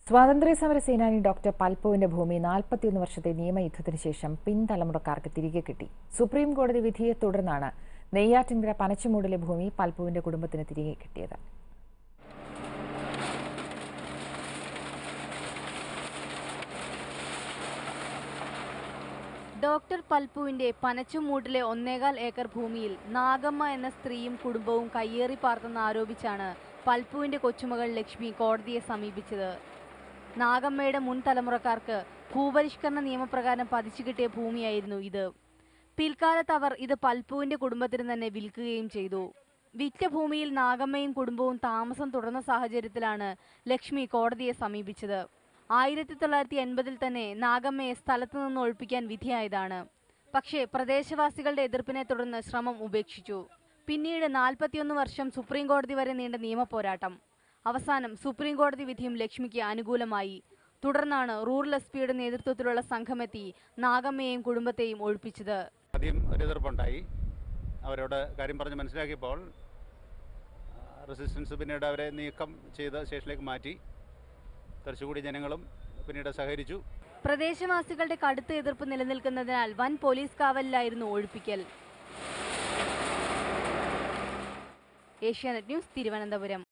സ്വാതന്ത്ര്യ സമര സേനാനി ഡോക്ടർ പൽപുവിന്റെ ഭൂമി നാൽപ്പത്തിയൊന്ന് വർഷത്തെ നിയമയുദ്ധത്തിന് ശേഷം പിൻതലമുറക്കാർക്ക് തിരികെ കിട്ടി സുപ്രീം കോടതി വിധിയെ തുടർന്നാണ് നെയ്യാറ്റിൻകര പനച്ചുമൂടിലെ ഭൂമി പൽപുവിന്റെ കുടുംബത്തിന് തിരികെ കിട്ടിയത് ഡോക്ടർ പൽപുവിന്റെ പനച്ചുമൂട്ടിലെ ഒന്നേകാൽ ഏക്കർ ഭൂമിയിൽ നാഗമ്മ എന്ന സ്ത്രീയും കുടുംബവും കയ്യേറി പാർത്തെന്ന് ആരോപിച്ചാണ് പൽപുവിന്റെ കൊച്ചുമകൾ ലക്ഷ്മി കോടതിയെ സമീപിച്ചത് നാഗമ്മയുടെ മുൻ തലമുറക്കാർക്ക് ഭൂപരിഷ്കരണ നിയമപ്രകാരം പതിച്ചു കിട്ടിയ ഭൂമിയായിരുന്നു ഇത് പിൽക്കാലത്ത് അവർ ഇത് പൽപുവിന്റെ കുടുംബത്തിന് തന്നെ വിൽക്കുകയും ചെയ്തു വിറ്റ ഭൂമിയിൽ നാഗമ്മയും കുടുംബവും താമസം തുടർന്ന സാഹചര്യത്തിലാണ് ലക്ഷ്മി കോടതിയെ സമീപിച്ചത് ആയിരത്തി തൊള്ളായിരത്തി എൺപതിൽ തന്നെ നാഗമ്മയെ സ്ഥലത്തു നിന്ന് ഒഴിപ്പിക്കാൻ വിധിയായതാണ് പക്ഷേ പ്രദേശവാസികളുടെ എതിർപ്പിനെ തുടർന്ന് ശ്രമം ഉപേക്ഷിച്ചു പിന്നീട് നാൽപ്പത്തിയൊന്ന് വർഷം സുപ്രീം കോടതി വരെ നീണ്ട നിയമപോരാട്ടം അവസാനം സുപ്രീം കോടതി വിധിയും ലക്ഷ്മിക്ക് അനുകൂലമായി തുടർന്നാണ് റൂറൽ എസ് പിയുടെ നേതൃത്വത്തിലുള്ള സംഘമെത്തി നാഗമ്മയെയും കുടുംബത്തെയും ഒഴിപ്പിച്ചത് ആദ്യം ഒരു എതിർപ്പുണ്ടായി അവരോട് കാര്യം പറഞ്ഞ് മനസ്സിലാക്കിയപ്പോൾ റെസിസ്റ്റൻസ് പിന്നീട് അവരെ നീക്കം ചെയ്ത് സ്റ്റേഷനിലേക്ക് മാറ്റി കുറച്ചുകൂടി ജനങ്ങളും പിന്നീട് സഹകരിച്ചു പ്രദേശവാസികളുടെ കടുത്ത എതിർപ്പ് നിലനിൽക്കുന്നതിനാൽ വൻ പോലീസ് കാവലിലായിരുന്നു ഒഴിപ്പിക്കൽ ഏഷ്യാനെറ്റ് ന്യൂസ് തിരുവനന്തപുരം